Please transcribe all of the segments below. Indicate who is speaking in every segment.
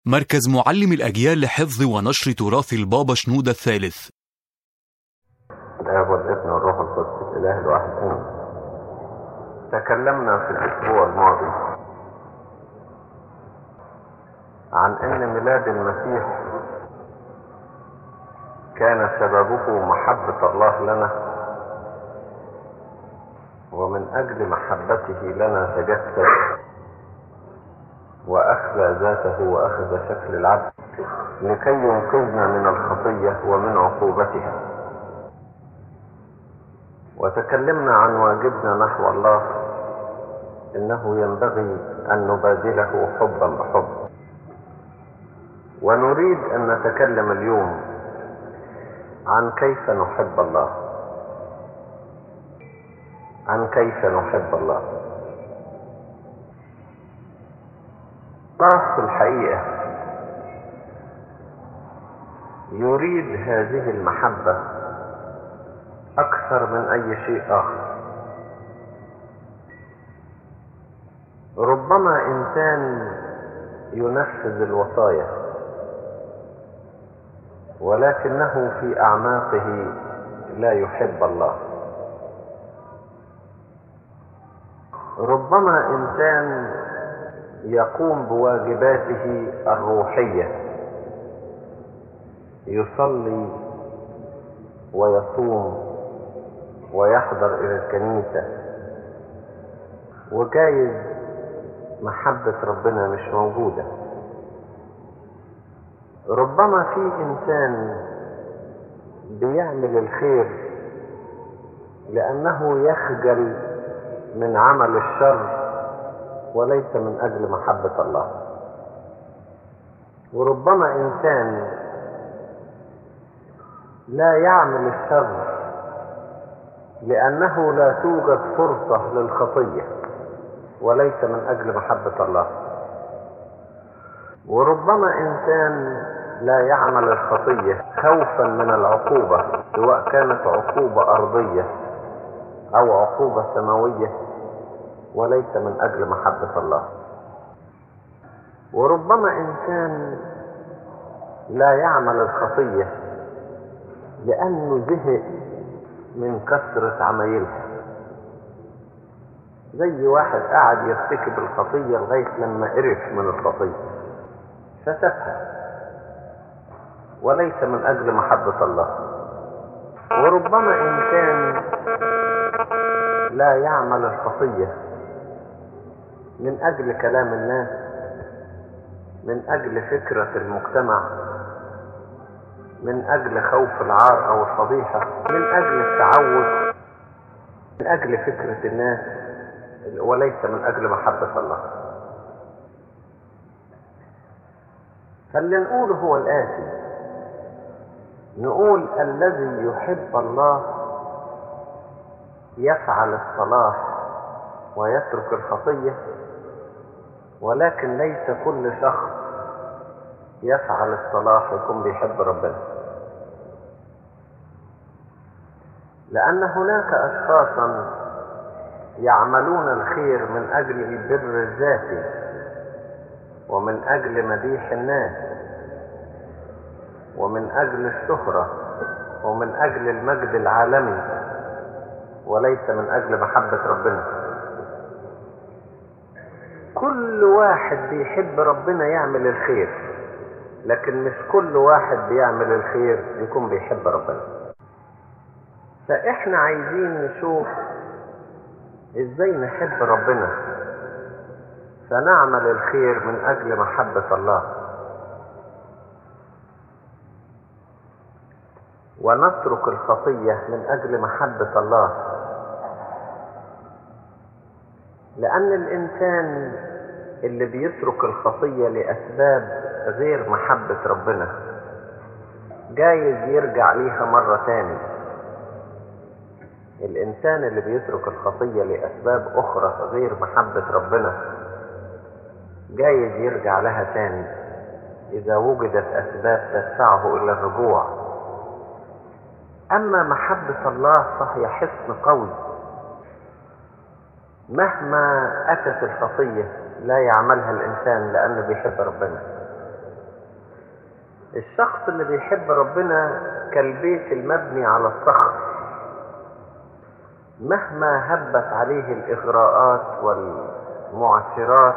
Speaker 1: مركز معلم الأجيال لحفظ ونشر تراث البابا شنودة الثالث
Speaker 2: الآب والابن والروح القدس الإله الواحد آمين. تكلمنا في الأسبوع الماضي عن أن ميلاد المسيح كان سببه محبة الله لنا ومن أجل محبته لنا تجسد وأخلى ذاته وأخذ شكل العبد لكي ينقذنا من الخطية ومن عقوبتها وتكلمنا عن واجبنا نحو الله انه ينبغي ان نبادله حبا بحب ونريد ان نتكلم اليوم عن كيف نحب الله عن كيف نحب الله الله في الحقيقه يريد هذه المحبه أكثر من أي شيء آخر ربما إنسان ينفذ الوصايا ولكنه في أعماقه لا يحب الله ربما إنسان يقوم بواجباته الروحية يصلي ويصوم ويحضر إلى الكنيسة وجايز محبة ربنا مش موجودة ربما في إنسان بيعمل الخير لأنه يخجل من عمل الشر وليس من أجل محبة الله وربما إنسان لا يعمل الشر لأنه لا توجد فرصة للخطية وليس من أجل محبة الله وربما إنسان لا يعمل الخطية خوفا من العقوبة سواء كانت عقوبة أرضية أو عقوبة سماوية وليس من أجل محبة الله وربما إنسان لا يعمل الخطية لأنه زهق من كثرة عمايلها زي واحد قاعد يرتكب الخطية لغاية لما قرف من الخطية فسابها وليس من أجل محبة الله وربما إنسان لا يعمل الخطية من أجل كلام الناس من أجل فكرة المجتمع من أجل خوف العار أو الفضيحة من أجل التعود من أجل فكرة الناس وليس من أجل محبة الله فاللي نقوله هو الآتي نقول الذي يحب الله يفعل الصلاح ويترك الخطية ولكن ليس كل شخص يفعل الصلاح ويكون بيحب ربنا لأن هناك أشخاصا يعملون الخير من أجل البر الذاتي ومن أجل مديح الناس ومن أجل الشهرة ومن أجل المجد العالمي وليس من أجل محبة ربنا كل واحد بيحب ربنا يعمل الخير لكن مش كل واحد بيعمل الخير يكون بيحب ربنا فاحنا عايزين نشوف ازاي نحب ربنا فنعمل الخير من اجل محبة الله ونترك الخطية من اجل محبة الله لان الانسان اللي بيترك الخطية لاسباب غير محبة ربنا جايز يرجع ليها مرة تاني الإنسان اللي بيترك الخطية لأسباب أخرى غير محبة ربنا جايز يرجع لها تاني إذا وجدت أسباب تدفعه إلى الرجوع أما محبة الله فهي حصن قوي مهما أتت الخطية لا يعملها الإنسان لأنه بيحب ربنا الشخص اللي بيحب ربنا كالبيت المبني على الصخر مهما هبت عليه الإغراءات والمعسرات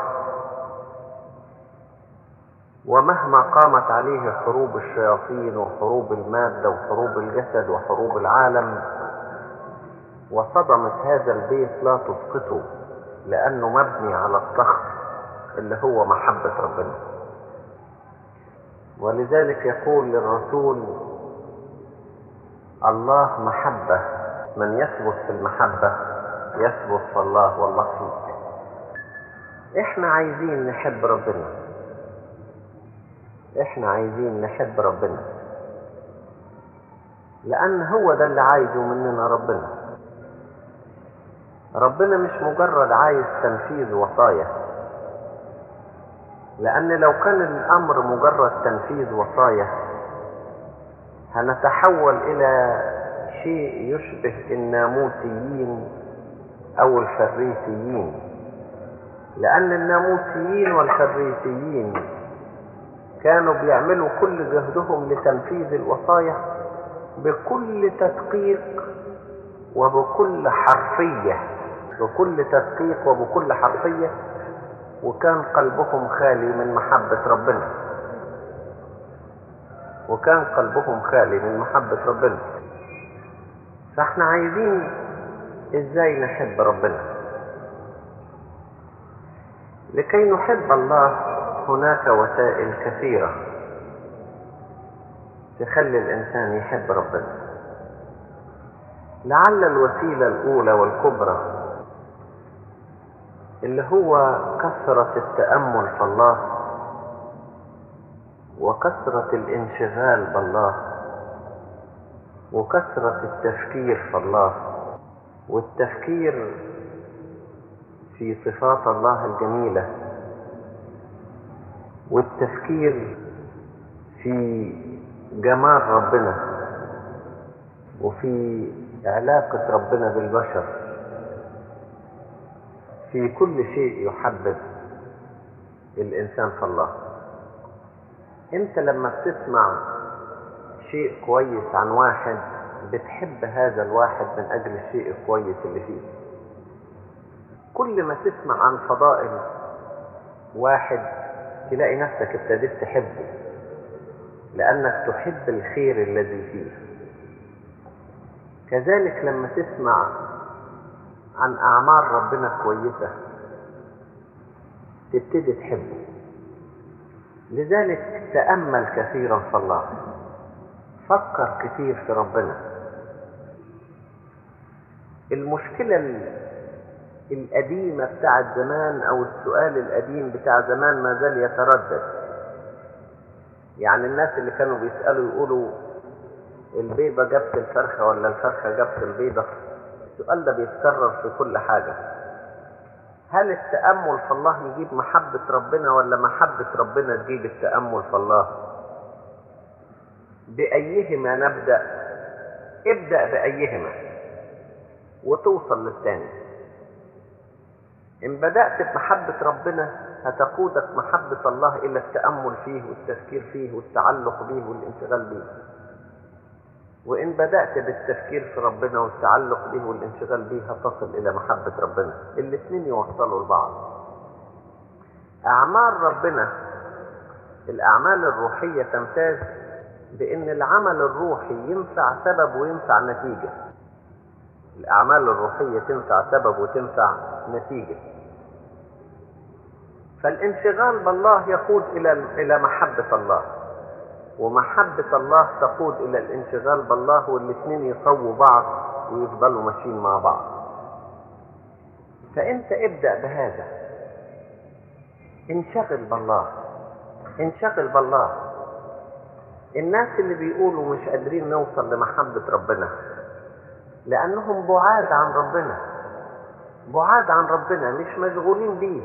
Speaker 2: ومهما قامت عليه حروب الشياطين وحروب المادة وحروب الجسد وحروب العالم وصدمت هذا البيت لا تسقطه لأنه مبني على الصخر اللي هو محبة ربنا ولذلك يقول للرسول الله محبة من يثبت في المحبة يثبت في الله والله فيك احنا عايزين نحب ربنا احنا عايزين نحب ربنا لان هو ده اللي عايزه مننا ربنا ربنا مش مجرد عايز تنفيذ وصايا لان لو كان الامر مجرد تنفيذ وصايا هنتحول الى شيء يشبه الناموسيين او الفريسيين لان الناموسيين والفريسيين كانوا بيعملوا كل جهدهم لتنفيذ الوصايا بكل تدقيق وبكل حرفية بكل تدقيق وبكل حرفية وكان قلبهم خالي من محبة ربنا وكان قلبهم خالي من محبة ربنا فاحنا عايزين ازاي نحب ربنا لكي نحب الله هناك وسائل كثيرة تخلي الإنسان يحب ربنا لعل الوسيلة الأولى والكبرى اللي هو كثرة التأمل في الله وكثرة الانشغال بالله وكثرة التفكير في الله والتفكير في صفات الله الجميله والتفكير في جمال ربنا وفي علاقة ربنا بالبشر في كل شيء يحبب الإنسان في الله أنت لما بتسمع شيء كويس عن واحد بتحب هذا الواحد من أجل الشيء الكويس اللي فيه كل ما تسمع عن فضائل واحد تلاقي نفسك ابتديت تحبه لأنك تحب الخير الذي فيه كذلك لما تسمع عن أعمال ربنا كويسة تبتدي تحبه لذلك تأمل كثيرا في الله فكر كثير في ربنا المشكلة القديمة بتاعت زمان أو السؤال القديم بتاع زمان ما زال يتردد يعني الناس اللي كانوا بيسألوا يقولوا البيضة جابت الفرخة ولا الفرخة جابت البيضة السؤال ده بيتكرر في كل حاجة هل التأمل في الله يجيب محبة ربنا ولا محبة ربنا تجيب التأمل في الله بأيهما نبدأ ابدأ بأيهما وتوصل للثاني إن بدأت بمحبة ربنا هتقودك محبة الله إلى التأمل فيه والتفكير فيه والتعلق به والانشغال به وإن بدأت بالتفكير في ربنا والتعلق به والانشغال به هتصل إلى محبة ربنا الاثنين يوصلوا لبعض أعمال ربنا الأعمال الروحية تمتاز بأن العمل الروحي ينفع سبب وينفع نتيجة الأعمال الروحية تنفع سبب وتنفع نتيجة فالانشغال بالله يقود إلى إلى محبة الله ومحبة الله تقود إلى الانشغال بالله والاثنين يقووا بعض ويفضلوا ماشيين مع بعض فأنت ابدأ بهذا انشغل بالله انشغل بالله الناس اللي بيقولوا مش قادرين نوصل لمحبة ربنا لأنهم بعاد عن ربنا بعاد عن ربنا مش مشغولين بيه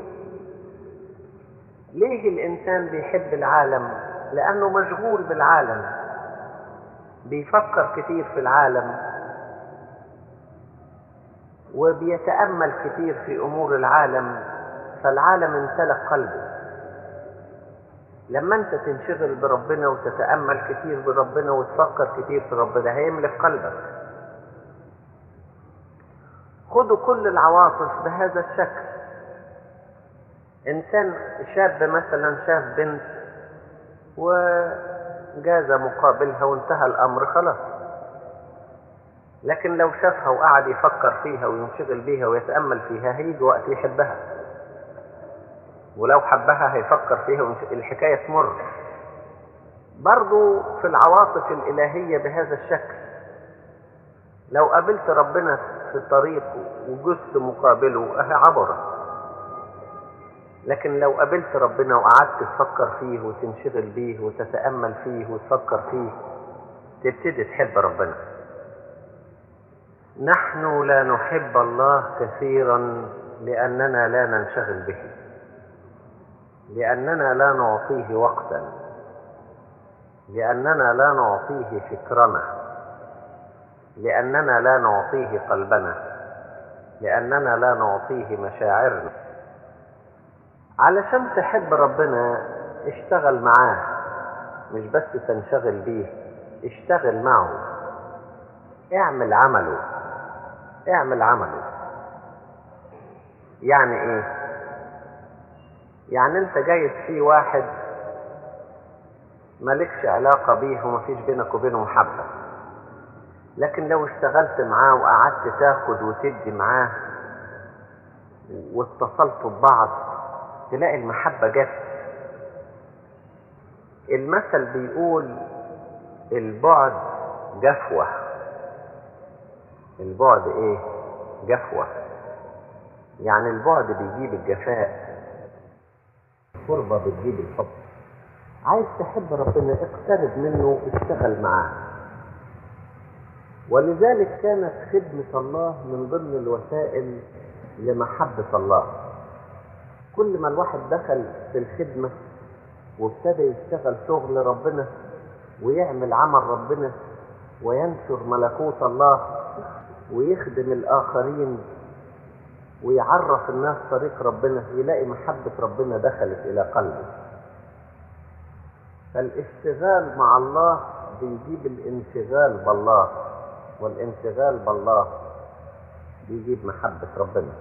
Speaker 2: ليه الإنسان بيحب العالم لأنه مشغول بالعالم بيفكر كتير في العالم وبيتأمل كتير في أمور العالم فالعالم امتلك قلبه لما انت تنشغل بربنا وتتأمل كتير بربنا وتفكر كتير في ربنا هيملك قلبك خدوا كل العواطف بهذا الشكل انسان شاب مثلا شاف بنت وجاز مقابلها وانتهى الامر خلاص لكن لو شافها وقعد يفكر فيها وينشغل بيها ويتامل فيها هيجي وقت يحبها ولو حبها هيفكر فيها وينشغل الحكايه تمر برضو في العواطف الالهيه بهذا الشكل لو قابلت ربنا في الطريق وجزت مقابله اهي عبره لكن لو قابلت ربنا وقعدت تفكر فيه وتنشغل بيه وتتأمل فيه وتفكر فيه تبتدي تحب ربنا نحن لا نحب الله كثيرا لأننا لا ننشغل به لأننا لا نعطيه وقتا لأننا لا نعطيه فكرنا لأننا لا نعطيه قلبنا لأننا لا نعطيه مشاعرنا علشان تحب ربنا اشتغل معاه مش بس تنشغل بيه اشتغل معه اعمل عمله اعمل عمله يعني ايه يعني انت جايز في واحد مالكش علاقة بيه ومفيش بينك وبينه محبة لكن لو اشتغلت معاه وقعدت تاخد وتدي معاه واتصلتوا ببعض تلاقي المحبة جت المثل بيقول البعد جفوة البعد ايه جفوة يعني البعد بيجيب الجفاء القربة بتجيب الحب عايز تحب ربنا اقترب منه اشتغل معاه ولذلك كانت خدمة الله من ضمن الوسائل لمحبة الله كل ما الواحد دخل في الخدمة وابتدى يشتغل شغل ربنا ويعمل عمل ربنا وينشر ملكوت الله ويخدم الآخرين ويعرف الناس طريق ربنا يلاقي محبة ربنا دخلت إلى قلبه فالاشتغال مع الله بيجيب الانشغال بالله والانشغال بالله بيجيب محبة ربنا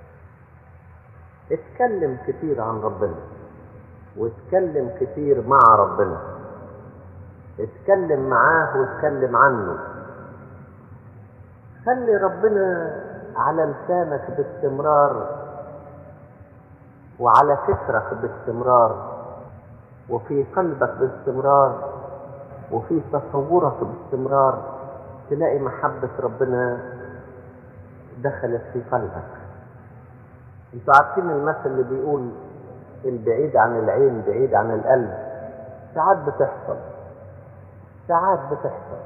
Speaker 2: اتكلم كتير عن ربنا واتكلم كتير مع ربنا اتكلم معاه واتكلم عنه خلي ربنا على لسانك باستمرار وعلى فكرك باستمرار وفي قلبك باستمرار وفي تصورك باستمرار تلاقي محبة ربنا دخلت في قلبك انتوا عارفين المثل اللي بيقول البعيد عن العين بعيد عن القلب ساعات بتحصل ساعات بتحصل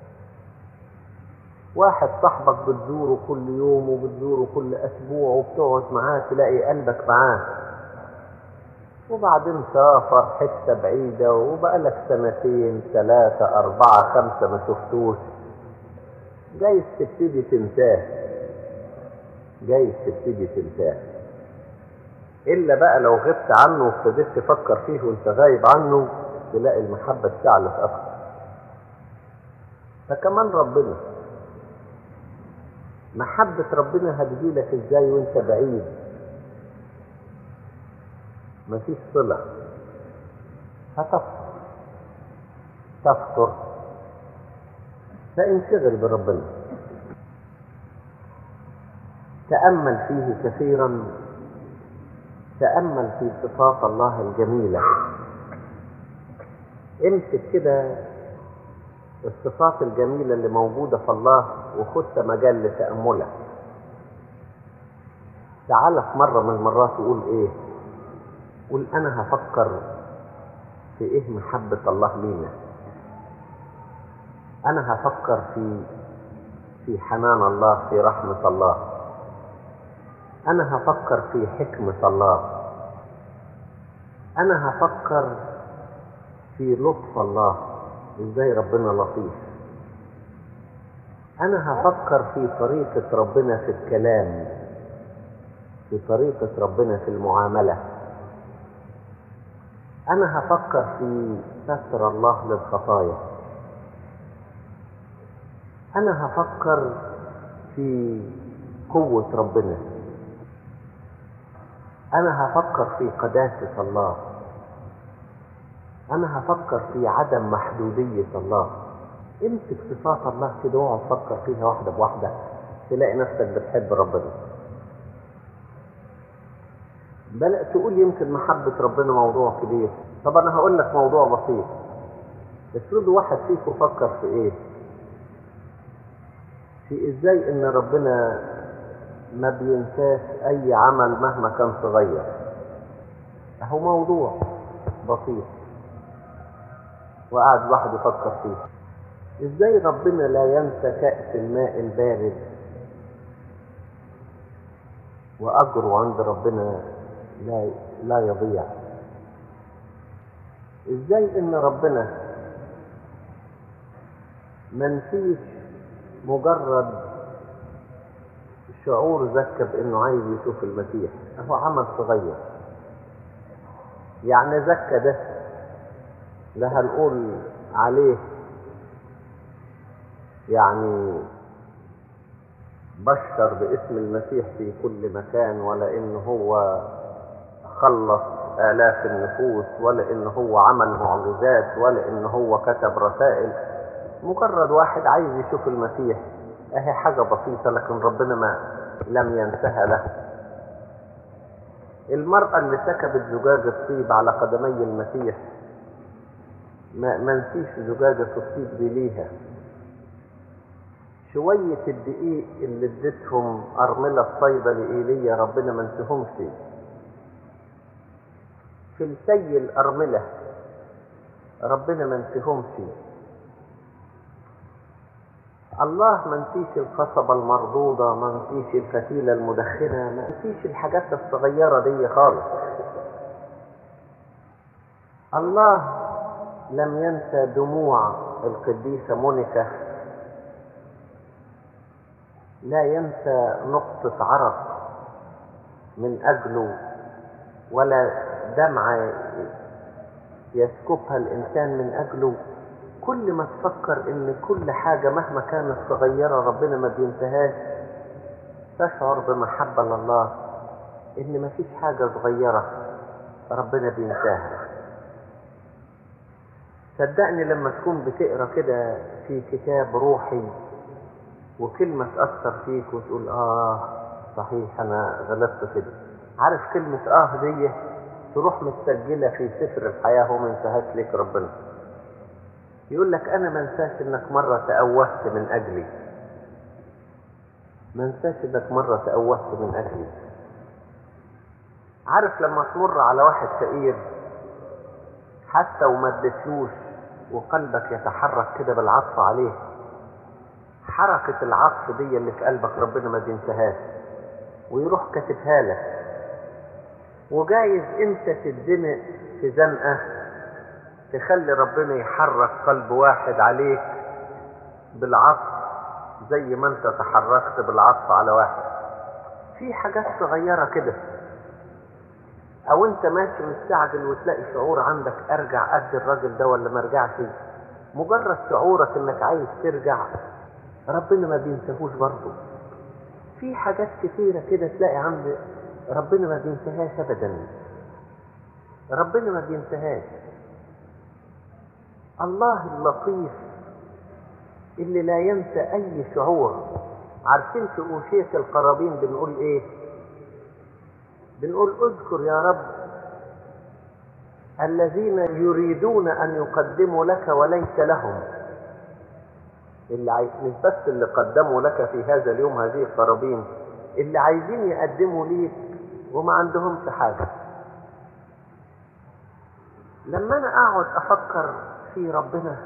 Speaker 2: واحد صاحبك بتزوره كل يوم وبتزوره كل اسبوع وبتقعد معاه تلاقي قلبك معاه وبعدين سافر حته بعيده وبقالك سنتين ثلاثه اربعه خمسه ما شفتوش جايز تبتدي تنساه جايز تبتدي تنساه الا بقى لو غبت عنه وابتديت تفكر فيه وانت غايب عنه تلاقي المحبه اشتعلت اكتر فكمان ربنا محبة ربنا هتجيلك ازاي وانت بعيد مفيش صلة هتفطر تفطر فانشغل بربنا تأمل فيه كثيرا تأمل في صفات الله الجميلة امسك كده الصفات الجميلة اللي موجودة في الله وخدت مجال لتأملها تعالى في مرة من المرات تقول ايه قول انا هفكر في ايه محبة الله لينا انا هفكر في في حنان الله في رحمة الله انا هفكر في حكمة الله انا هفكر في لطف الله ازاي ربنا لطيف انا هفكر في طريقة ربنا في الكلام في طريقة ربنا في المعاملة أنا هفكر في ستر الله للخطايا أنا هفكر في قوة ربنا أنا هفكر في قداسة الله أنا هفكر في عدم محدودية الله امسك صفات الله كده واقعد فكر فيها واحدة بواحدة تلاقي نفسك بتحب ربنا بل تقول يمكن محبة ربنا موضوع كبير طب أنا هقول لك موضوع بسيط افرضوا واحد فيكم فكر في إيه في إزاي إن ربنا ما بينساش أي عمل مهما كان صغير أهو موضوع بسيط وقعد واحد يفكر فيه ازاي ربنا لا ينسى كأس الماء البارد وأجره عند ربنا لا لا يضيع ازاي ان ربنا ما نسيش مجرد شعور زكى بانه عايز يشوف المسيح هو عمل صغير يعني زكى ده لا هنقول عليه يعني بشر باسم المسيح في كل مكان ولا ان هو خلص آلاف النفوس ولا ان هو عمل معجزات ولا ان هو كتب رسائل مجرد واحد عايز يشوف المسيح اهي حاجة بسيطة لكن ربنا ما لم ينسها له المرأة اللي سكبت زجاجة طيب على قدمي المسيح ما منسيش زجاجة الطيب دي ليها شوية الدقيق اللي اديتهم أرملة الصيدة إيليا ربنا ما نسيهمش فلسي الأرملة ربنا ما نسيهمش الله ما نسيش القصبة المردودة ما نسيش الفتيلة المدخنة ما نسيش الحاجات الصغيرة دي خالص الله لم ينسى دموع القديسة مونيكا لا ينسى نقطة عرق من أجله ولا دمعة يسكبها الإنسان من أجله كل ما تفكر إن كل حاجة مهما كانت صغيرة ربنا ما بينتهاش تشعر بمحبة لله إن مفيش حاجة صغيرة ربنا بينساها صدقني لما تكون بتقرا كده في كتاب روحي وكلمة تأثر فيك وتقول آه صحيح أنا غلطت كده عارف كلمة آه دي تروح متسجلة في سفر الحياة وما ينساهاش ليك ربنا يقول لك أنا ما انساش إنك مرة تأوهت من أجلي ما انساش إنك مرة تأوهت من أجلي عارف لما تمر على واحد فقير حتى وما اديتلوش وقلبك يتحرك كده بالعطف عليه حركة العطف دي اللي في قلبك ربنا ما بينساهاش ويروح كاتبها لك وجايز انت تتزنق في زنقة تخلي ربنا يحرك قلب واحد عليك بالعطف زي ما انت تحركت بالعطف على واحد في حاجات صغيرة كده او انت ماشي مستعجل وتلاقي شعور عندك ارجع قد الراجل ده ولا ما ارجعش مجرد شعورك انك عايز ترجع ربنا ما بينساهوش برضه في حاجات كتيرة كده تلاقي عند ربنا ما بينساهاش ابدا ربنا ما بينساهاش الله اللطيف اللي لا ينسى اي شعور عارفين في اوشية القرابين بنقول ايه بنقول اذكر يا رب الذين يريدون ان يقدموا لك وليس لهم اللي عاي... مش بس اللي قدموا لك في هذا اليوم هذه القرابين اللي عايزين يقدموا ليك وما عندهمش حاجة لما انا اقعد افكر في ربنا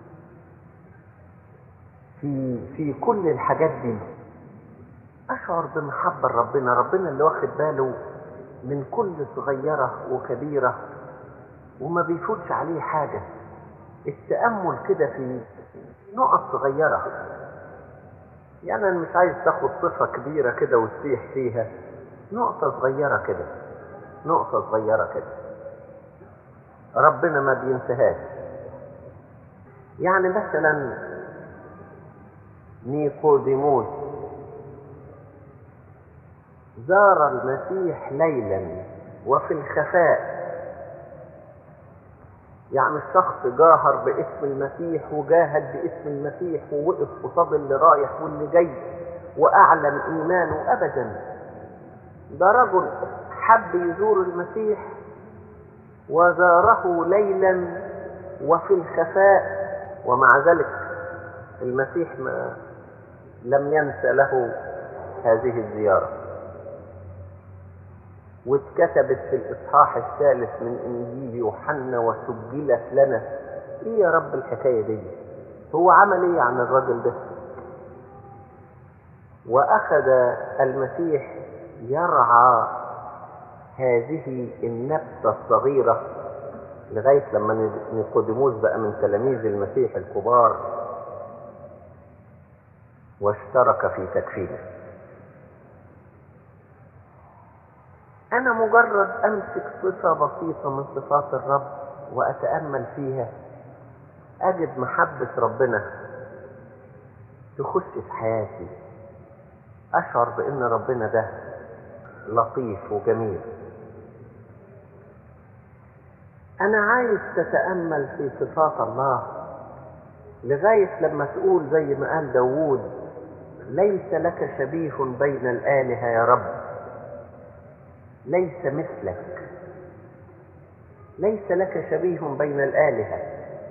Speaker 2: في في كل الحاجات دي اشعر بمحبة ربنا ربنا اللي واخد باله من كل صغيرة وكبيرة وما بيفوتش عليه حاجة التأمل كده في نقط صغيرة يعني أنا مش عايز تاخد صفة كبيرة كده وتسيح فيها نقطة صغيرة كده نقطة صغيرة كده ربنا ما بينساهاش يعني مثلا نيقوديموس زار المسيح ليلا وفي الخفاء يعني الشخص جاهر باسم المسيح وجاهد باسم المسيح ووقف قصاد اللي رايح واللي جاي واعلن ايمانه ابدا ده رجل حب يزور المسيح وزاره ليلا وفي الخفاء ومع ذلك المسيح ما لم ينسى له هذه الزيارة واتكتبت في الإصحاح الثالث من إنجيل يوحنا وسجلت لنا إيه يا رب الحكاية دي هو عمل إيه عن الرجل ده وأخذ المسيح يرعى هذه النبتة الصغيرة لغاية لما نيقوديموس بقى من تلاميذ المسيح الكبار واشترك في تكفيره أنا مجرد أمسك صفة بسيطة من صفات الرب وأتأمل فيها أجد محبة ربنا تخش في حياتي أشعر بأن ربنا ده لطيف وجميل أنا عايز تتأمل في صفات الله لغاية لما تقول زي ما قال داوود ليس لك شبيه بين الآلهة يا رب ليس مثلك ليس لك شبيه بين الآلهة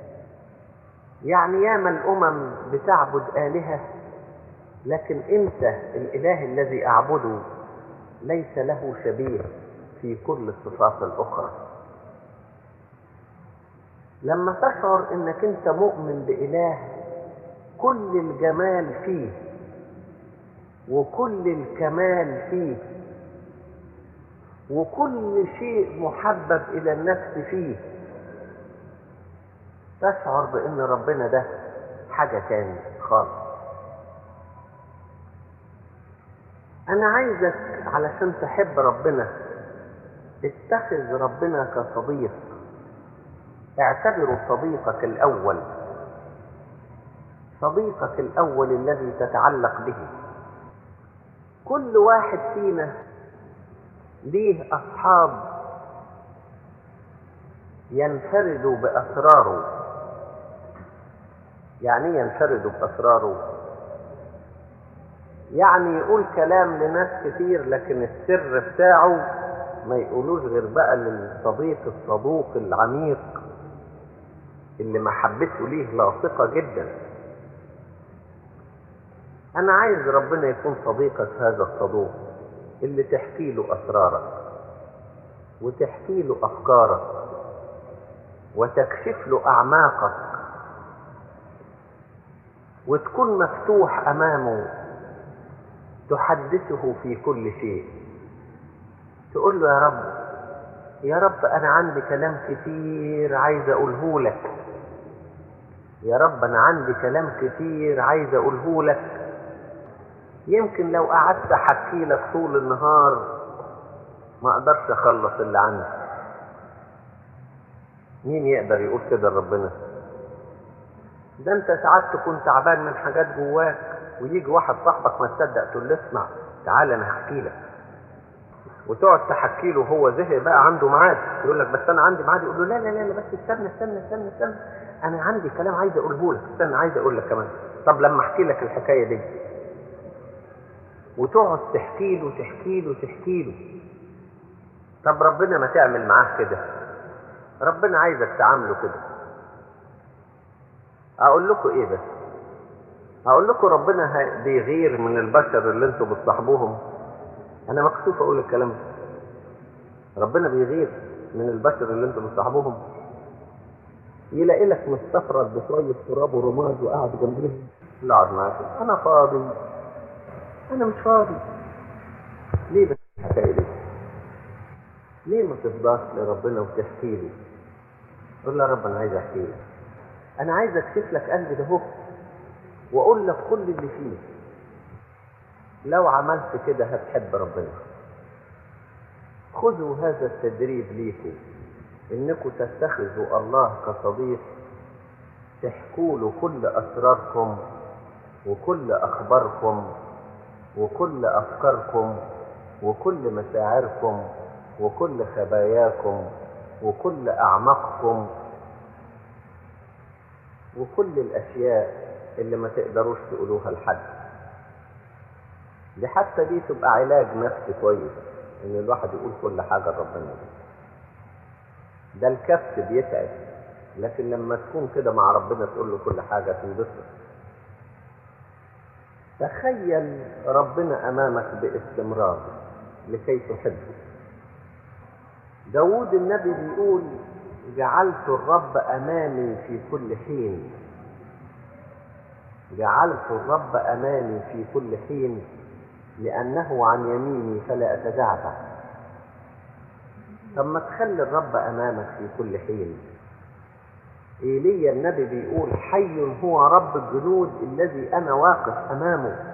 Speaker 2: يعني ياما الأمم بتعبد آلهة لكن أنت الإله الذي أعبده ليس له شبيه في كل الصفات الأخرى لما تشعر انك انت مؤمن بإله كل الجمال فيه وكل الكمال فيه وكل شيء محبب إلى النفس فيه تشعر بأن ربنا ده حاجة تاني خالص أنا عايزك علشان تحب ربنا اتخذ ربنا كصديق اعتبره صديقك الأول صديقك الأول الذي تتعلق به كل واحد فينا ليه أصحاب ينفردوا بأسراره يعني ينفردوا بأسراره يعني يقول كلام لناس كتير لكن السر بتاعه ما يقولوش غير بقى للصديق الصدوق العميق اللي محبته ليه لاصقة جدا أنا عايز ربنا يكون صديقك هذا الصدوق اللي تحكي له أسرارك وتحكي له أفكارك وتكشف له أعماقك وتكون مفتوح أمامه تحدثه في كل شيء تقول له يا رب يا رب أنا عندي كلام كتير عايز أقوله لك يا رب أنا عندي كلام كتير عايز أقوله لك يمكن لو قعدت أحكي لك طول النهار ما أقدرش أخلص اللي عندي مين يقدر يقول كده لربنا ده أنت ساعات تكون تعبان من حاجات جواك ويجي واحد صاحبك ما تصدق تقول له اسمع تعالى أنا هحكي لك وتقعد تحكي له هو زهق بقى عنده ميعاد يقول لك بس انا عندي ميعاد يقول له لا لا لا بس استنى استنى استنى استنى انا عندي كلام عايز اقوله لك استنى عايز اقول لك كمان طب لما احكي لك الحكايه دي وتقعد تحكي له تحكي له تحكي له طب ربنا ما تعمل معاه كده ربنا عايزك تعامله كده اقول لكم ايه بس اقول لكم ربنا بيغير من البشر اللي انتوا بتصاحبوهم انا مكسوف اقول الكلام ده ربنا بيغير من البشر اللي انتوا بتصاحبوهم يلاقي لك مستفرد بشويه تراب ورماد وقاعد جنبهم لا اقعد معاك انا فاضي انا مش فاضي ليه بس الحكايه دي ليه ما تفضاش لربنا وتحكي له قول له يا رب انا عايز احكي لك انا عايز اكشف لك قلبي ده هو واقول لك كل اللي فيه لو عملت كده هتحب ربنا خذوا هذا التدريب ليكم انكم تتخذوا الله كصديق تحكوا له كل اسراركم وكل اخباركم وكل افكاركم وكل مشاعركم وكل خباياكم وكل اعماقكم وكل الاشياء اللي ما تقدروش تقولوها لحد دي حتى دي تبقى علاج نفسي كويس ان الواحد يقول كل حاجه لربنا ده الكبت بيتعب لكن لما تكون كده مع ربنا تقول له كل حاجه تنبسط تخيل ربنا امامك باستمرار لكي تحبه داود النبي بيقول جعلت الرب امامي في كل حين جعلت الرب امامي في كل حين لانه عن يميني فلا اتجعبع طب ما تخلي الرب امامك في كل حين ايليا النبي بيقول حي هو رب الجنود الذي انا واقف امامه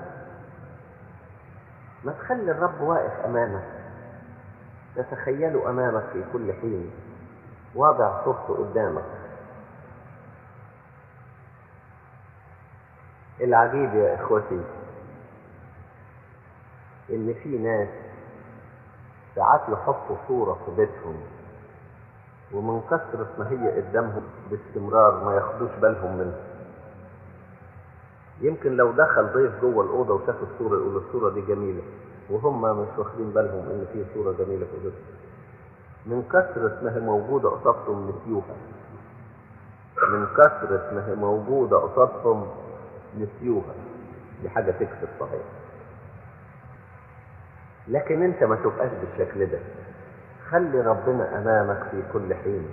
Speaker 2: ما تخلي الرب واقف امامك تتخيله امامك في كل حين واضع صورته قدامك العجيب يا اخوتي ان في ناس ساعات يحطوا صورة في بيتهم ومن كثرة ما هي قدامهم باستمرار ما ياخدوش بالهم منها يمكن لو دخل ضيف جوه الأوضة وشاف الصورة يقول الصورة دي جميلة وهم مش واخدين بالهم إن في صورة جميلة في بيتهم من كثرة ما هي موجودة قصادهم نسيوها من كثرة ما هي موجودة قصادهم نسيوها دي حاجة تكسب صحيح لكن انت ما تبقاش بالشكل ده خلي ربنا امامك في كل حين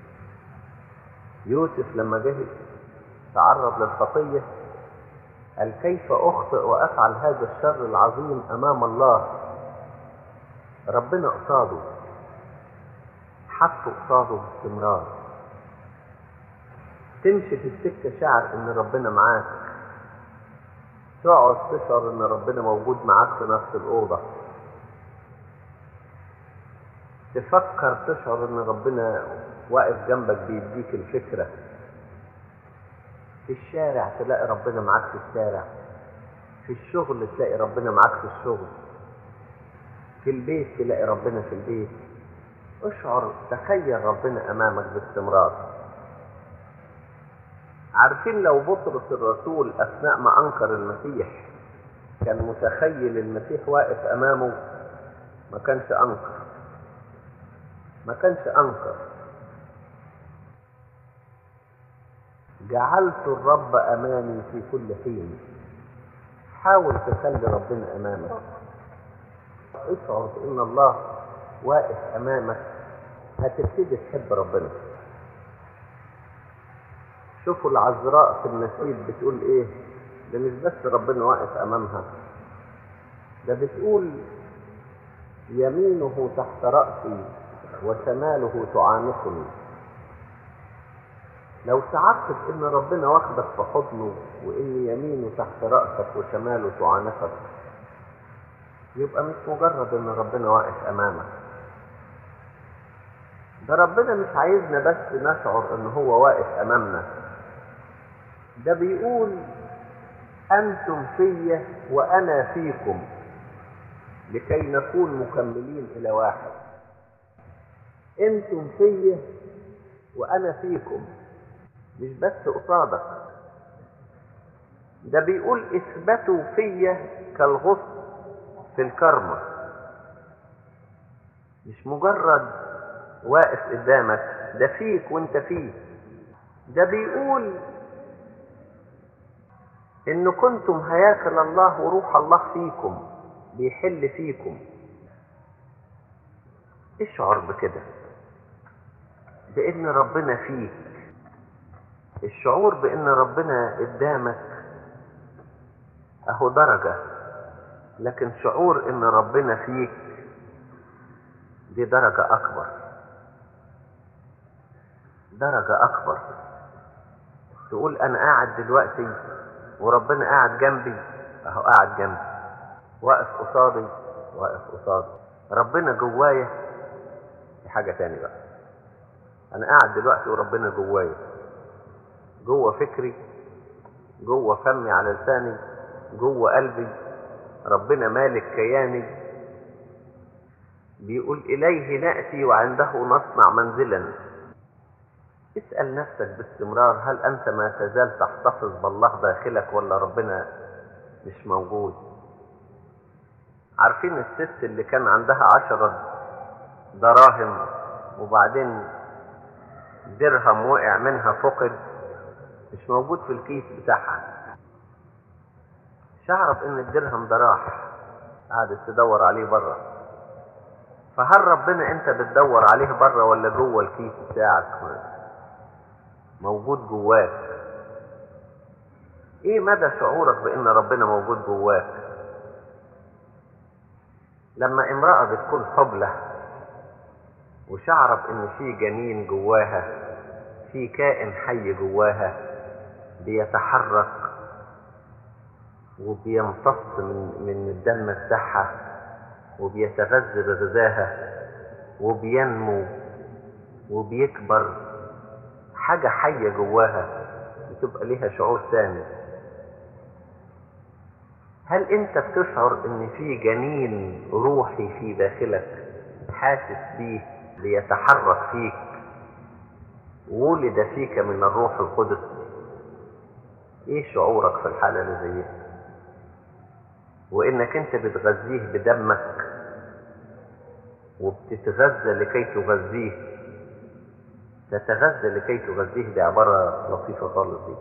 Speaker 2: يوسف لما جه تعرض للخطية قال كيف اخطئ وافعل هذا الشر العظيم امام الله ربنا قصاده حطه قصاده باستمرار تمشي في السكة شعر ان ربنا معاك تقعد تشعر ان ربنا موجود معاك في نفس الأوضة تفكر تشعر ان ربنا واقف جنبك بيديك الفكرة في الشارع تلاقي ربنا معاك في الشارع في الشغل تلاقي ربنا معاك في الشغل في البيت تلاقي ربنا في البيت اشعر تخيل ربنا امامك باستمرار عارفين لو بطرس الرسول اثناء ما انكر المسيح كان متخيل المسيح واقف امامه ما كانش انكر ما كانش انكر جعلت الرب امامي في كل حين حاول تخلي ربنا امامك اشعر بان الله واقف امامك هتبتدي تحب ربنا شوفوا العذراء في النشيد بتقول ايه ده مش بس ربنا واقف امامها ده بتقول يمينه تحت رأسي وشماله تعانقني لو سعدت بان ربنا واخدك في حضنه وان يمينه تحت رأسك وشماله تعانقك يبقى مش مجرد ان ربنا واقف امامك ده ربنا مش عايزنا بس نشعر ان هو واقف امامنا ده بيقول انتم في وانا فيكم لكي نكون مكملين الى واحد انتم في وانا فيكم مش بس قصادك ده بيقول اثبتوا في كالغصن في الكرمة مش مجرد واقف قدامك ده فيك وانت فيه ده بيقول ان كنتم هياكل الله وروح الله فيكم بيحل فيكم اشعر بكده بان ربنا فيك الشعور بان ربنا قدامك اهو درجة لكن شعور ان ربنا فيك دي درجة اكبر درجة اكبر تقول انا قاعد دلوقتي وربنا قاعد جنبي اهو قاعد جنبي واقف قصادي واقف قصادي ربنا جوايا دي حاجة تاني بقى انا قاعد دلوقتي وربنا جوايا جوه فكري جوه فمي على لساني جوه قلبي ربنا مالك كياني بيقول إليه نأتي وعنده نصنع منزلا اسأل نفسك باستمرار هل أنت ما تزال تحتفظ بالله داخلك ولا ربنا مش موجود عارفين الست اللي كان عندها عشرة دراهم وبعدين درهم وقع منها فقد مش موجود في الكيس بتاعها شعرت ان الدرهم ده راح قعدت تدور عليه بره فهل ربنا انت بتدور عليه بره ولا جوه الكيس بتاعك موجود جواك ايه مدى شعورك بان ربنا موجود جواك لما امرأة بتكون حبلة وشعرت ان في جنين جواها في كائن حي جواها بيتحرك وبيمتص من من الدم بتاعها وبيتغذى بغذاها وبينمو وبيكبر حاجة حية جواها بتبقى ليها شعور ثاني هل انت بتشعر ان في جنين روحي في داخلك حاسس بيه بيتحرك فيك ولد فيك من الروح القدس ايه شعورك في الحالة اللي زي دي وانك انت بتغذيه بدمك وبتتغذى لكي تغذيه تتغذى لكي تغذيه دي عبارة لطيفة خالص دي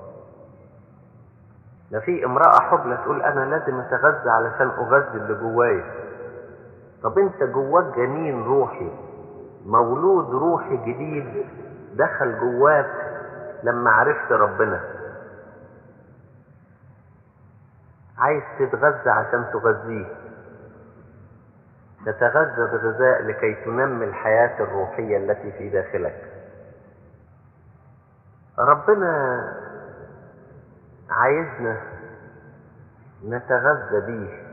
Speaker 2: ده في امرأة حبلة تقول انا لازم اتغذى علشان اغذي اللي جوايا طب انت جواك جنين روحي مولود روحي جديد دخل جواك لما عرفت ربنا عايز تتغذى عشان تغذيه تتغذى بغذاء لكي تنمي الحياة الروحية التي في داخلك ربنا عايزنا نتغذى بيه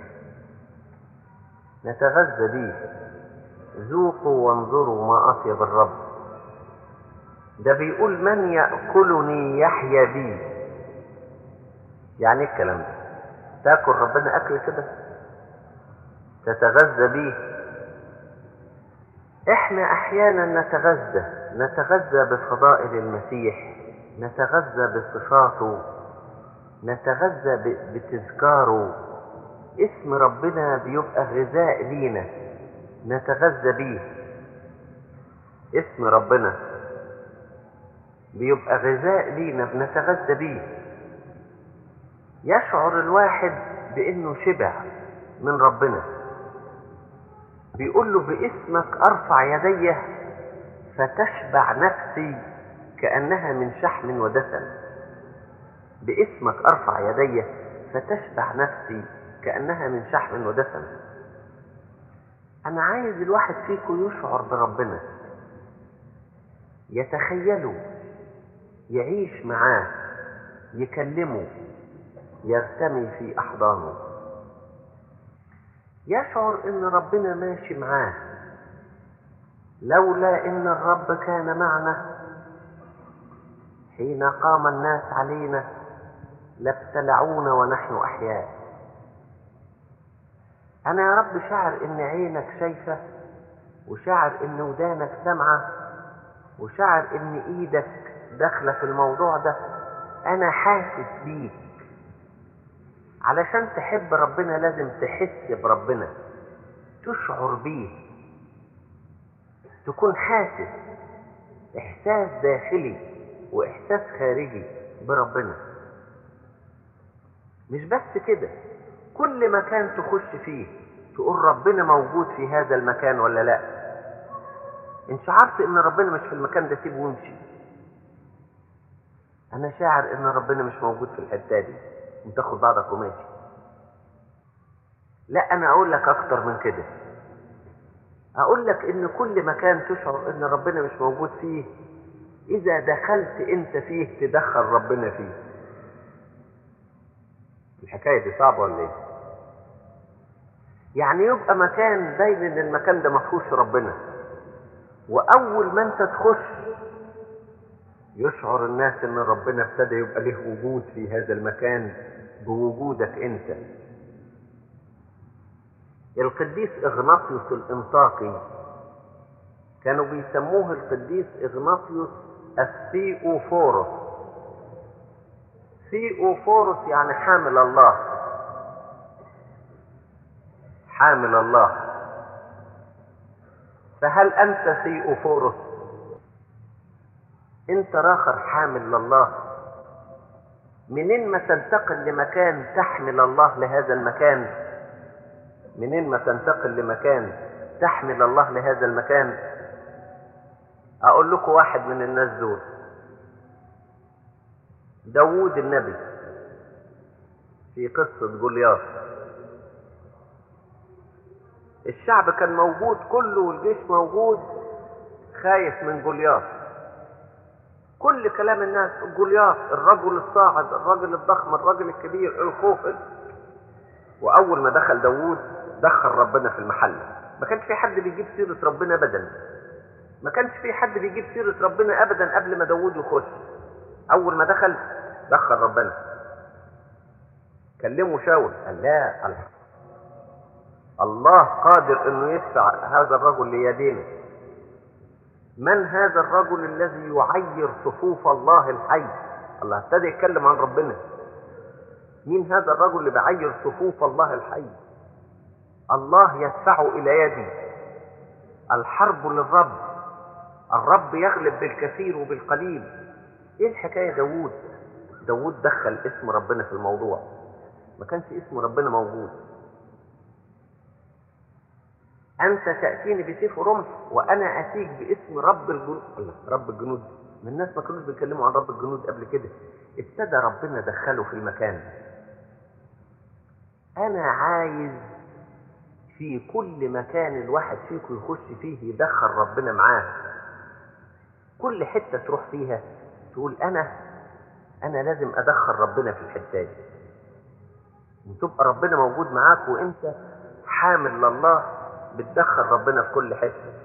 Speaker 2: نتغذى بيه ذوقوا وانظروا ما أطيب الرب ده بيقول من يأكلني يحيا بي يعني ايه الكلام ده تاكل ربنا اكل كده تتغذى بيه احنا احيانا نتغذى نتغذى بفضائل المسيح نتغذى بصفاته نتغذى بتذكاره اسم ربنا بيبقى غذاء لينا نتغذى بيه اسم ربنا بيبقى غذاء لينا بنتغذى بيه يشعر الواحد بانه شبع من ربنا بيقول له باسمك ارفع يدي فتشبع نفسي كانها من شحم ودسم باسمك ارفع يدي فتشبع نفسي كانها من شحم ودسم انا عايز الواحد فيكم يشعر بربنا يتخيله يعيش معاه يكلمه يرتمي في احضانه يشعر ان ربنا ماشي معاه لولا ان الرب كان معنا حين قام الناس علينا لابتلعونا ونحن احياء انا يا رب شاعر ان عينك شايفه وشاعر ان ودانك سامعه وشاعر ان ايدك داخله في الموضوع ده انا حاسس بيك علشان تحب ربنا لازم تحس بربنا تشعر بيه تكون حاسس احساس داخلي واحساس خارجي بربنا مش بس كده كل مكان تخش فيه تقول ربنا موجود في هذا المكان ولا لا ان شعرت ان ربنا مش في المكان ده سيبه وامشي انا شاعر ان ربنا مش موجود في الحته دي وتاخد بعضك وماشي لا انا اقول لك اكتر من كده اقول لك ان كل مكان تشعر ان ربنا مش موجود فيه اذا دخلت انت فيه تدخل ربنا فيه الحكايه دي صعبه ولا ايه يعني يبقى مكان باين ان المكان ده ما فيهوش ربنا واول ما انت تخش يشعر الناس ان ربنا ابتدى يبقى له وجود في هذا المكان بوجودك انت القديس اغناطيوس الانطاكي كانوا بيسموه القديس اغناطيوس الثيوفورس ثيوفورس يعني حامل الله حامل الله فهل انت ثيوفورس انت راخر حامل لله منين ما تنتقل لمكان تحمل الله لهذا المكان منين ما تنتقل لمكان تحمل الله لهذا المكان اقول لكم واحد من الناس دول داوود النبي في قصة جولياث الشعب كان موجود كله والجيش موجود خايف من جولياث كل كلام الناس جولياث الرجل الصاعد الرجل الضخم الرجل الكبير الخوف واول ما دخل داوود دخل ربنا في المحل ما كانش في حد بيجيب سيرة ربنا ابدا ما كانش في حد بيجيب سيرة ربنا ابدا قبل ما داوود يخش اول ما دخل دخل ربنا كلمه شاول قال لا الله الله قادر انه يدفع هذا الرجل ليدينه من هذا الرجل الذي يعير صفوف الله الحي الله ابتدى يتكلم عن ربنا مين هذا الرجل اللي بيعير صفوف الله الحي الله يدفعه الى يدي الحرب للرب الرب يغلب بالكثير وبالقليل ايه الحكايه داوود داوود دخل اسم ربنا في الموضوع ما كانش اسم ربنا موجود أنت تأتيني بسيف ورمح وأنا أتيك باسم رب الجنود الله رب الجنود من الناس ما كانوش بيتكلموا عن رب الجنود قبل كده ابتدى ربنا دخله في المكان أنا عايز في كل مكان الواحد فيكم يخش فيه يدخل ربنا معاه كل حتة تروح فيها تقول أنا أنا لازم أدخل ربنا في الحتة دي وتبقى ربنا موجود معاك وأنت حامل لله بتدخل ربنا في كل حته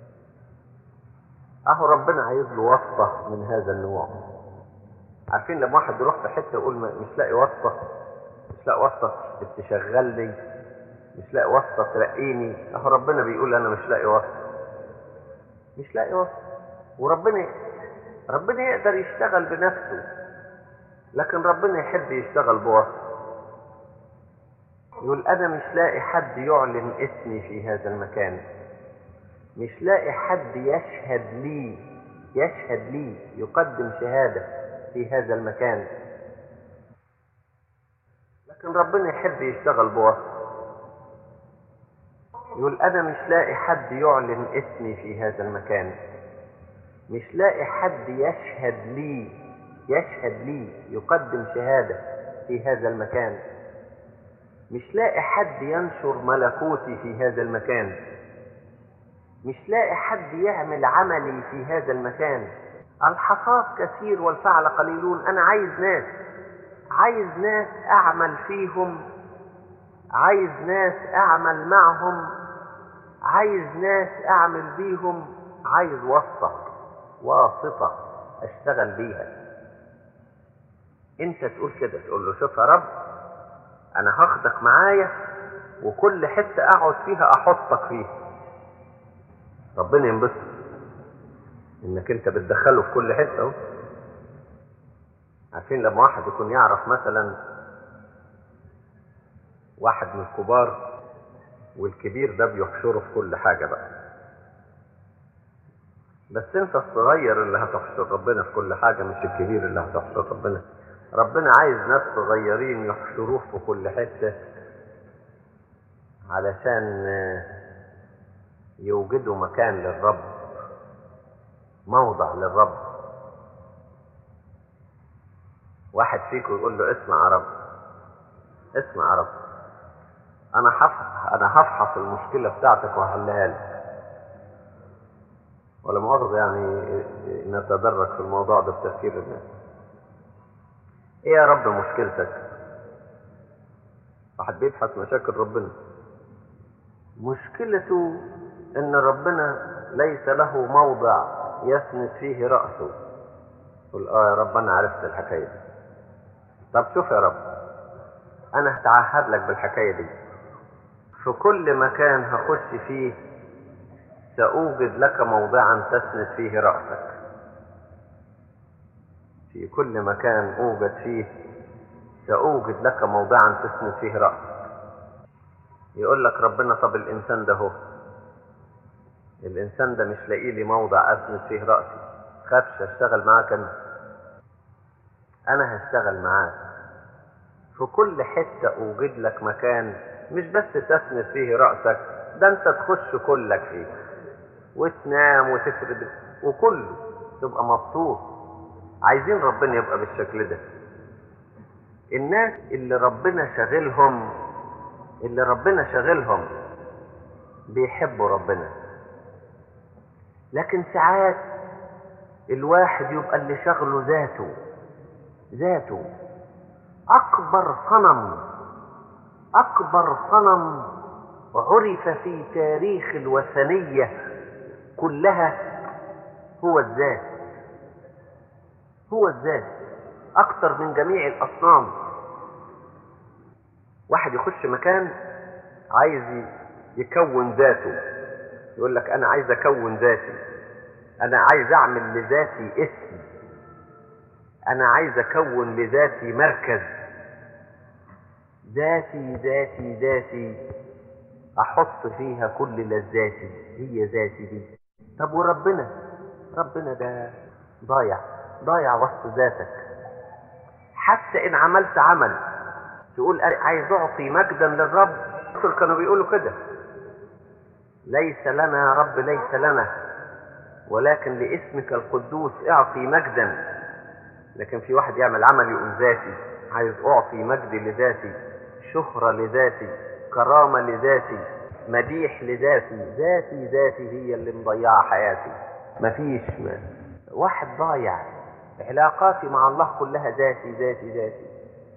Speaker 2: اهو ربنا عايز له واسطه من هذا النوع عارفين لما واحد يروح في حته يقول مش لاقي واسطه مش لاقي واسطه تشغلني مش لاقي واسطه ترقيني اهو ربنا بيقول انا مش لاقي واسطه مش لاقي واسطه وربنا ربنا يقدر يشتغل بنفسه لكن ربنا يحب يشتغل بواسطه يقول أنا مش لاقي حد يعلن اسمي في هذا المكان مش لاقي حد يشهد لي يشهد لي يقدم شهادة في هذا المكان لكن ربنا يحب يشتغل بواسطة يقول أنا مش لاقي حد يعلن اسمي في هذا المكان مش لاقي حد يشهد لي يشهد لي يقدم شهادة في هذا المكان مش لاقي حد ينشر ملكوتي في هذا المكان مش لاقي حد يعمل عملي في هذا المكان الحصاد كثير والفعل قليلون انا عايز ناس عايز ناس اعمل فيهم عايز ناس اعمل معهم عايز ناس اعمل بيهم عايز واسطة واسطة اشتغل بيها انت تقول كده تقول له شوف يا رب انا هاخدك معايا وكل حتة اقعد فيها احطك فيها ربنا ينبسط انك انت بتدخله في كل حتة اهو عارفين لما واحد يكون يعرف مثلا واحد من الكبار والكبير ده بيحشره في كل حاجة بقى بس انت الصغير اللي هتحشر ربنا في كل حاجة مش الكبير اللي هتحشر ربنا ربنا عايز ناس صغيرين يحشروه في كل حتة علشان يوجدوا مكان للرب موضع للرب واحد فيكم يقول له اسمع يا رب اسمع يا رب انا هفحص انا هفحص المشكله بتاعتك وهحلها لك ولا مؤاخذه يعني نتدرج في الموضوع ده بتفكير الناس ايه يا رب مشكلتك واحد بيبحث مشاكل ربنا مشكلته ان ربنا ليس له موضع يسند فيه رأسه قول اه يا رب انا عرفت الحكايه دي طب شوف يا رب انا هتعهد لك بالحكايه دي في كل مكان هخش فيه سأوجد لك موضعا تسند فيه رأسك في كل مكان أوجد فيه سأوجد لك موضعا تسند فيه رأسك يقول لك ربنا طب الإنسان ده هو الإنسان ده مش لاقي لي موضع أسند فيه رأسي خافش أشتغل معاك أنا أنا هشتغل معاك في كل حتة أوجد لك مكان مش بس تسند فيه رأسك ده أنت تخش كلك فيه وتنام وتفرد وكله تبقى مبسوط عايزين ربنا يبقى بالشكل ده الناس اللي ربنا شاغلهم اللي ربنا شاغلهم بيحبوا ربنا لكن ساعات الواحد يبقى اللي شغله ذاته ذاته أكبر صنم أكبر صنم عرف في تاريخ الوثنية كلها هو الذات هو الذات أكثر من جميع الأصنام واحد يخش مكان عايز يكون ذاته يقول لك أنا عايز أكون ذاتي أنا عايز أعمل لذاتي اسم أنا عايز أكون لذاتي مركز ذاتي ذاتي ذاتي أحط فيها كل لذاتي هي ذاتي دي طب وربنا ربنا ده ضايع ضايع وسط ذاتك حتى إن عملت عمل تقول عايز أعطي مجدا للرب الرسل كانوا بيقولوا كده ليس لنا يا رب ليس لنا ولكن لاسمك القدوس اعطي مجدا لكن في واحد يعمل عمل يقول ذاتي عايز أعطي مجد لذاتي شهرة لذاتي كرامة لذاتي مديح لذاتي ذاتي ذاتي هي اللي مضيعة حياتي مفيش ما. واحد ضايع علاقاتي مع الله كلها ذاتي ذاتي ذاتي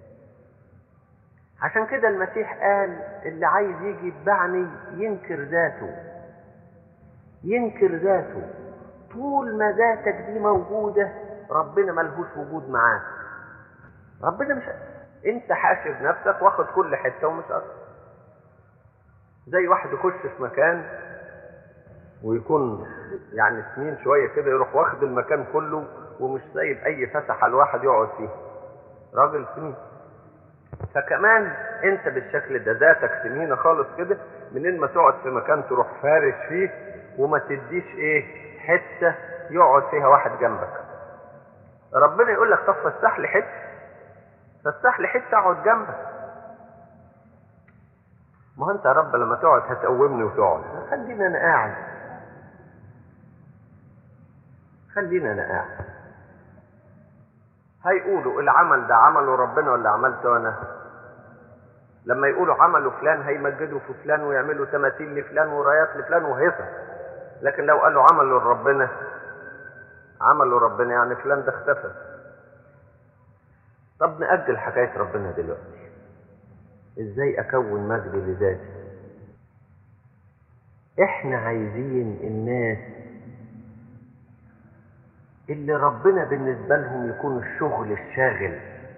Speaker 2: عشان كده المسيح قال اللي عايز يجي يتبعني ينكر ذاته ينكر ذاته طول ما ذاتك دي موجودة ربنا ملهوش وجود معاك ربنا مش انت حاشر نفسك واخد كل حتة ومش أكتر زي واحد يخش في مكان ويكون يعني سمين شوية كده يروح واخد المكان كله ومش سايب أي فتحة الواحد يقعد فيه راجل سمين فكمان انت بالشكل ده ذاتك سمينة خالص كده منين ما تقعد في مكان تروح فارش فيه وما تديش ايه حتة يقعد فيها واحد جنبك ربنا يقول لك طب فسح لي حتة فسح لي حتة اقعد جنبك ما هو انت يا رب لما تقعد هتقومني وتقعد خلينا انا قاعد خلينا انا قاعد هيقولوا العمل ده عمله ربنا ولا عملته انا لما يقولوا عملوا فلان هيمجدوا في فلان ويعملوا تماثيل لفلان ورايات لفلان وهيصة لكن لو قالوا عملوا ربنا عملوا ربنا يعني فلان ده اختفى طب نأجل حكاية ربنا دلوقتي ازاي اكون مجد لذاتي احنا عايزين الناس اللي ربنا بالنسبة لهم يكون الشغل الشاغل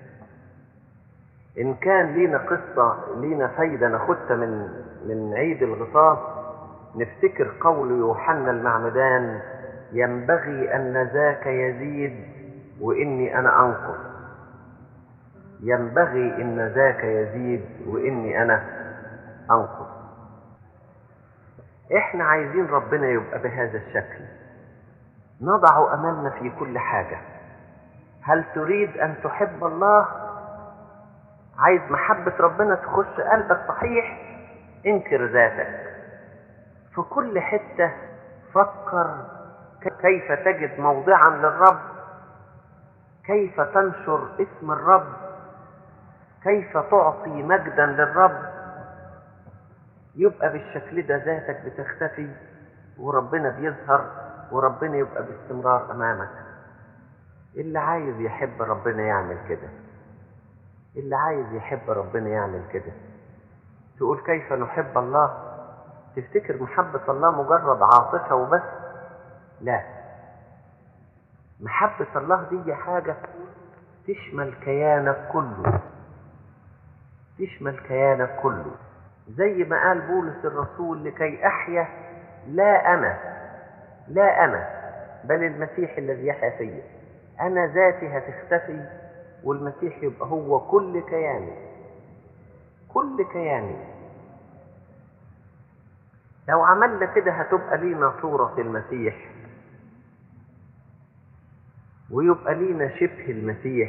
Speaker 2: إن كان لينا قصة لينا فايدة ناخدها من من عيد الغطاس نفتكر قول يوحنا المعمدان ينبغي أن ذاك يزيد وإني أنا أنقص ينبغي أن ذاك يزيد وإني أنا أنقص إحنا عايزين ربنا يبقى بهذا الشكل نضع أمامنا في كل حاجة هل تريد أن تحب الله عايز محبة ربنا تخش قلبك صحيح انكر ذاتك في كل حتة فكر كيف تجد موضعا للرب كيف تنشر اسم الرب كيف تعطي مجدا للرب يبقى بالشكل ده ذاتك بتختفي وربنا بيظهر وربنا يبقى باستمرار امامك اللي عايز يحب ربنا يعمل كده اللي عايز يحب ربنا يعمل كده تقول كيف نحب الله تفتكر محبة الله مجرد عاطفة وبس لا محبة الله دي حاجة تشمل كيانك كله تشمل كيانك كله زي ما قال بولس الرسول لكي أحيا لا أنا لا أنا بل المسيح الذي يحيا فيا أنا ذاتي هتختفي والمسيح يبقى هو كل كياني كل كياني لو عملنا كده هتبقى لينا صورة المسيح ويبقى لينا شبه المسيح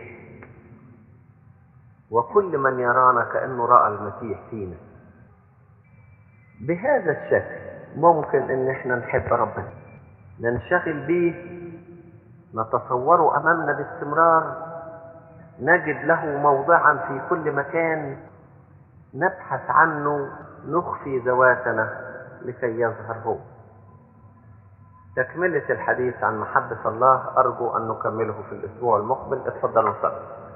Speaker 2: وكل من يرانا كأنه رأى المسيح فينا بهذا الشكل ممكن ان احنا نحب ربنا ننشغل به نتصوره امامنا باستمرار نجد له موضعا في كل مكان نبحث عنه نخفي ذواتنا لكي يظهر هو تكملة الحديث عن محبة الله أرجو أن نكمله في الأسبوع المقبل اتفضلوا صلوا